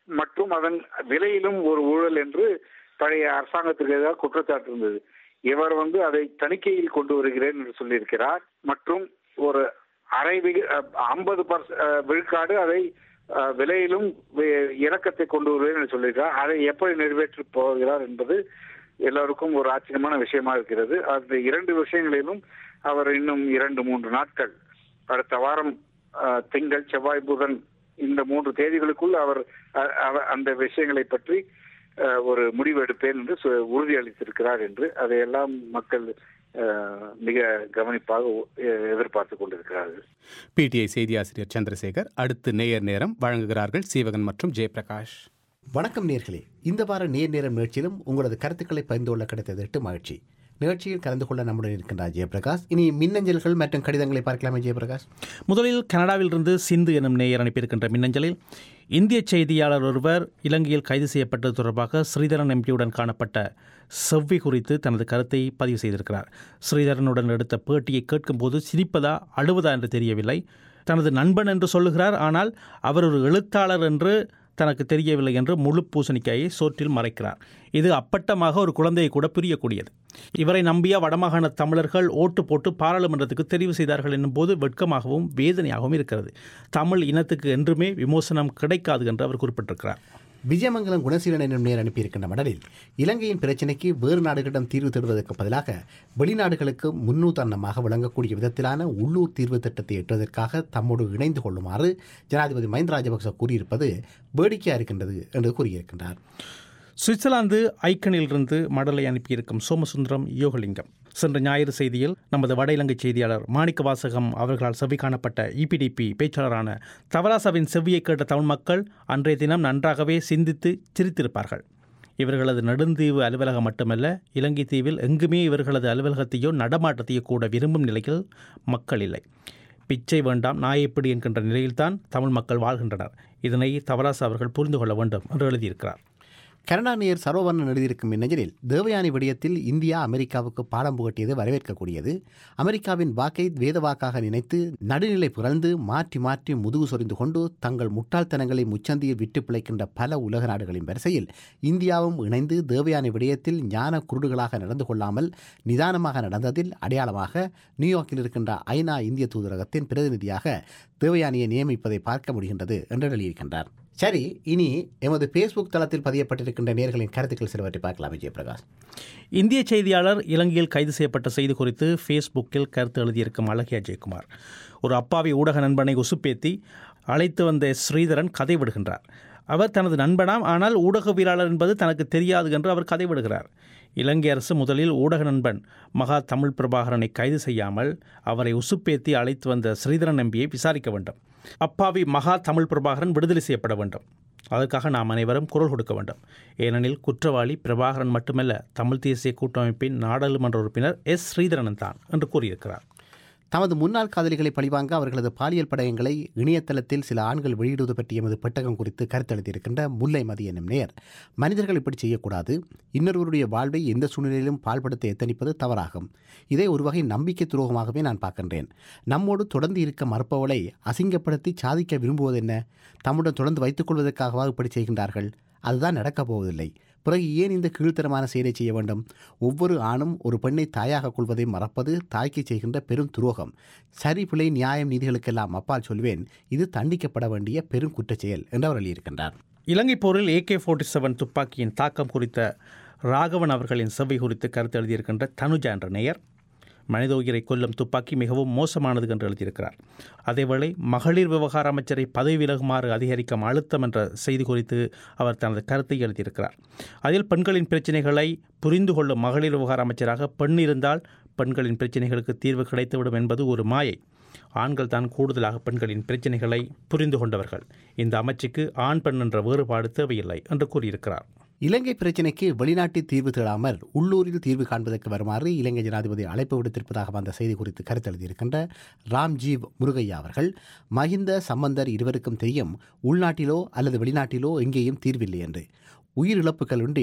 மற்றும் அதன் விலையிலும் ஒரு ஊழல் என்று பழைய அரசாங்கத்துக்கு எதிராக குற்றச்சாட்டு இருந்தது இவர் வந்து அதை தணிக்கையில் கொண்டு வருகிறேன் என்று சொல்லியிருக்கிறார் மற்றும் ஒரு அரை ஐம்பது விழுக்காடு அதை அஹ், விலையிலும் வி- இறக்கத்தை கொண்டு வருவேன் என்று சொல்லியிருக்கிறார் அதை எப்படி நிறைவேற்றி போகிறார் என்பது எல்லோருக்கும் ஒரு ஆச்சரியமான விஷயமா இருக்கிறது அந்த இரண்டு விஷயங்களிலும் அவர் இன்னும் இரண்டு மூன்று நாட்கள் அடுத்த வாரம் அஹ், திங்கள் செவ்வாய் புதன் இந்த மூன்று தேதிகளுக்குள் அவர் அ- அவ- அந்த விஷயங்களை பற்றி அஹ், ஒரு முடிவு எடுப்பேன் என்று சு- உறுதியளித்திருக்கிறார் என்று அதையெல்லாம் மக்கள் அஹ், மிக கவனிப்பாக எ- எதிர்பார்த்து கொண்டிருக்கிறார்கள் பிடிஐ செய்தி ஆசிரியர் சந்திரசேகர் அடுத்து நேயர் நேரம் வழங்குகிறார்கள் சீவகன் மற்றும் ஜெயபிரகாஷ் வணக்கம் நேர்களே இந்த வார நேர் நேரம் நிகழ்ச்சியிலும் உங்களது கருத்துக்களை பகிர்ந்து கொள்ள கிடைத்ததற்கு மகிழ்ச்சி நிகழ்ச்சியில் கலந்து கொள்ள நம்முடன் இருக்கின்றார் ஜெயபிரகாஷ் இனி மின்னஞ்சல்கள் மற்றும் கடிதங்களை பார்க்கலாமே ஜெயபிரகாஷ் முதலில் கனடாவிலிருந்து சிந்து எனும் நேயர் அனுப்பியிருக்கின்ற மின்னஞ்சலில் இந்திய செய்தியாளர் ஒருவர் இலங்கையில் கைது செய்யப்பட்டது தொடர்பாக ஸ்ரீதரன் எம்பியுடன் காணப்பட்ட செவ்வி குறித்து தனது கருத்தை பதிவு செய்திருக்கிறார் ஸ்ரீதரனுடன் எடுத்த பேட்டியை கேட்கும்போது சிரிப்பதா அழுவதா என்று தெரியவில்லை தனது நண்பன் என்று சொல்லுகிறார் ஆனால் அவர் ஒரு எழுத்தாளர் என்று தனக்கு தெரியவில்லை என்று முழு பூசணிக்காயை சோற்றில் மறைக்கிறார் இது அப்பட்டமாக ஒரு குழந்தையை கூட புரியக்கூடியது இவரை நம்பிய வடமாகாண தமிழர்கள் ஓட்டு போட்டு பாராளுமன்றத்துக்கு தெரிவு செய்தார்கள் என்னும்போது வெட்கமாகவும் வேதனையாகவும் இருக்கிறது தமிழ் இனத்துக்கு என்றுமே விமோசனம் கிடைக்காது என்று அவர் குறிப்பிட்டிருக்கிறார் விஜயமங்கலம் குணசீலன் என்னும் நேர் அனுப்பியிருக்கின்ற மடலில் இலங்கையின் பிரச்சினைக்கு வேறு நாடுகளிடம் தீர்வு தேடுவதற்கு பதிலாக வெளிநாடுகளுக்கு முன்னுதாரணமாக விளங்கக்கூடிய விதத்திலான உள்ளூர் தீர்வு திட்டத்தை எட்டுவதற்காக தம்மோடு இணைந்து கொள்ளுமாறு ஜனாதிபதி மஹிந்த ராஜபக்ச கூறியிருப்பது வேடிக்கையாக இருக்கின்றது என்று கூறியிருக்கின்றார் சுவிட்சர்லாந்து ஐக்கனிலிருந்து மடலை அனுப்பியிருக்கும் சோமசுந்தரம் யோகலிங்கம் சென்ற ஞாயிறு செய்தியில் நமது வட இலங்கை செய்தியாளர் மாணிக்க வாசகம் அவர்களால் செவி காணப்பட்ட இபிடிபி பேச்சாளரான தவராசாவின் செவ்வியை கேட்ட தமிழ் மக்கள் அன்றைய தினம் நன்றாகவே சிந்தித்து சிரித்திருப்பார்கள் இவர்களது நெடுந்தீவு அலுவலகம் மட்டுமல்ல இலங்கை தீவில் எங்குமே இவர்களது அலுவலகத்தையோ நடமாட்டத்தையோ கூட விரும்பும் நிலையில் மக்கள் இல்லை பிச்சை வேண்டாம் நாயப்பிடி என்கின்ற நிலையில்தான் தமிழ் மக்கள் வாழ்கின்றனர் இதனை தவராசு அவர்கள் புரிந்து கொள்ள வேண்டும் என்று எழுதியிருக்கிறார் கருணாநியர் சரோவர்ணன் எழுதியிருக்கும் மின்னஞ்சலில் தேவயானி விடயத்தில் இந்தியா அமெரிக்காவுக்கு பாடம் புகட்டியது வரவேற்கக்கூடியது அமெரிக்காவின் வாக்கை வேத வாக்காக நினைத்து நடுநிலை புரழ்ந்து மாற்றி மாற்றி முதுகு சொரிந்து கொண்டு தங்கள் முட்டாள்தனங்களை முச்சந்தியில் விட்டு பிழைக்கின்ற பல உலக நாடுகளின் வரிசையில் இந்தியாவும் இணைந்து தேவயானி விடயத்தில் ஞான குருடுகளாக நடந்து கொள்ளாமல் நிதானமாக நடந்ததில் அடையாளமாக நியூயார்க்கில் இருக்கின்ற ஐநா இந்திய தூதரகத்தின் பிரதிநிதியாக தேவயானியை நியமிப்பதை பார்க்க முடிகின்றது என்று எழுதியிருக்கின்றார் சரி இனி எமது ஃபேஸ்புக் தளத்தில் பதியப்பட்டிருக்கின்ற நேர்களின் கருத்துக்கள் சிலவற்றை பார்க்கலாம் விஜயபிரகாஷ் இந்திய செய்தியாளர் இலங்கையில் கைது செய்யப்பட்ட செய்தி குறித்து ஃபேஸ்புக்கில் கருத்து எழுதியிருக்கும் அழகியா ஜெயக்குமார் ஒரு அப்பாவி ஊடக நண்பனை உசுப்பேத்தி அழைத்து வந்த ஸ்ரீதரன் கதை விடுகின்றார் அவர் தனது நண்பனாம் ஆனால் ஊடகவியலாளர் என்பது தனக்கு தெரியாது என்று அவர் கதை விடுகிறார் இலங்கை அரசு முதலில் ஊடக நண்பன் மகா தமிழ் பிரபாகரனை கைது செய்யாமல் அவரை உசுப்பேத்தி அழைத்து வந்த ஸ்ரீதரன் நம்பியை விசாரிக்க வேண்டும் அப்பாவி மகா தமிழ் பிரபாகரன் விடுதலை செய்யப்பட வேண்டும் அதற்காக நாம் அனைவரும் குரல் கொடுக்க வேண்டும் ஏனெனில் குற்றவாளி பிரபாகரன் மட்டுமல்ல தமிழ் தேசிய கூட்டமைப்பின் நாடாளுமன்ற உறுப்பினர் எஸ் ஸ்ரீதரன் தான் என்று கூறியிருக்கிறார் தமது முன்னாள் காதலிகளை பழிவாங்க அவர்களது பாலியல் படயங்களை இணையதளத்தில் சில ஆண்கள் வெளியிடுவது பற்றிய எமது பெட்டகம் குறித்து கருத்தளித்திருக்கின்ற முல்லை மதி என்னும் நேர் மனிதர்கள் இப்படி செய்யக்கூடாது இன்னொருவருடைய வாழ்வை எந்த சூழ்நிலையிலும் பால்படுத்த எத்தனிப்பது தவறாகும் இதை ஒரு வகை நம்பிக்கை துரோகமாகவே நான் பார்க்கின்றேன் நம்மோடு தொடர்ந்து இருக்க மறுப்பவளை அசிங்கப்படுத்தி சாதிக்க விரும்புவது என்ன தம்முடன் தொடர்ந்து வைத்துக் கொள்வதற்காகவா இப்படி செய்கின்றார்கள் அதுதான் நடக்கப் போவதில்லை பிறகு ஏன் இந்த கீழ்த்தரமான செயலை செய்ய வேண்டும் ஒவ்வொரு ஆணும் ஒரு பெண்ணை தாயாக கொள்வதை மறப்பது தாய்க்கு செய்கின்ற பெரும் துரோகம் சரி பிழை நியாயம் நீதிகளுக்கெல்லாம் அப்பால் சொல்வேன் இது தண்டிக்கப்பட வேண்டிய பெரும் குற்றச் செயல் என்று அவர் எழுதியிருக்கின்றார் இலங்கை போரில் ஏகே ஃபோர்ட்டி செவன் துப்பாக்கியின் தாக்கம் குறித்த ராகவன் அவர்களின் செவ்வை குறித்து கருத்து எழுதியிருக்கின்ற தனுஜா என்ற நேயர் மனித உயிரை கொல்லும் துப்பாக்கி மிகவும் மோசமானது என்று எழுதியிருக்கிறார் அதேவேளை மகளிர் விவகார அமைச்சரை பதவி விலகுமாறு அதிகரிக்கும் அழுத்தம் என்ற செய்தி குறித்து அவர் தனது கருத்தை எழுதியிருக்கிறார் அதில் பெண்களின் பிரச்சினைகளை புரிந்து கொள்ளும் மகளிர் விவகார அமைச்சராக பெண் இருந்தால் பெண்களின் பிரச்சினைகளுக்கு தீர்வு கிடைத்துவிடும் என்பது ஒரு மாயை ஆண்கள் தான் கூடுதலாக பெண்களின் பிரச்சினைகளை புரிந்து கொண்டவர்கள் இந்த அமைச்சுக்கு ஆண் பெண் என்ற வேறுபாடு தேவையில்லை என்று கூறியிருக்கிறார் இலங்கை பிரச்சினைக்கு வெளிநாட்டில் தீர்வு தேடாமல் உள்ளூரில் தீர்வு காண்பதற்கு வருமாறு இலங்கை ஜனாதிபதி அழைப்பு விடுத்திருப்பதாக வந்த செய்தி குறித்து கருத்து எழுதியிருக்கின்ற ராம்ஜீவ் முருகையா அவர்கள் மஹிந்த சம்பந்தர் இருவருக்கும் தெரியும் உள்நாட்டிலோ அல்லது வெளிநாட்டிலோ எங்கேயும் தீர்வில்லை என்று உயிரிழப்புகள் உண்டி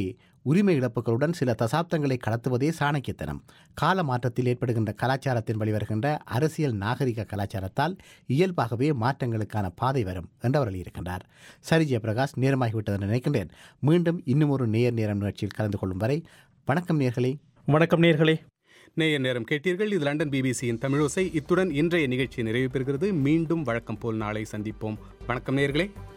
உரிமை இழப்புகளுடன் சில தசாப்தங்களை கடத்துவதே சாணக்கியத்தனம் கால மாற்றத்தில் ஏற்படுகின்ற கலாச்சாரத்தின் வழிவருகின்ற அரசியல் நாகரிக கலாச்சாரத்தால் இயல்பாகவே மாற்றங்களுக்கான பாதை வரும் என்று அவர் எழுதியிருக்கின்றார் சரி ஜெயபிரகாஷ் நேரமாகிவிட்டது என்று நினைக்கின்றேன் மீண்டும் இன்னும் ஒரு நேர் நேரம் நிகழ்ச்சியில் கலந்து கொள்ளும் வரை வணக்கம் நேர்களே வணக்கம் நேர்களே நேயர் நேரம் கேட்டீர்கள் இது லண்டன் பிபிசியின் தமிழோசை இத்துடன் இன்றைய நிகழ்ச்சி நிறைவு பெறுகிறது மீண்டும் வழக்கம் போல் நாளை சந்திப்போம் வணக்கம் நேயர்களே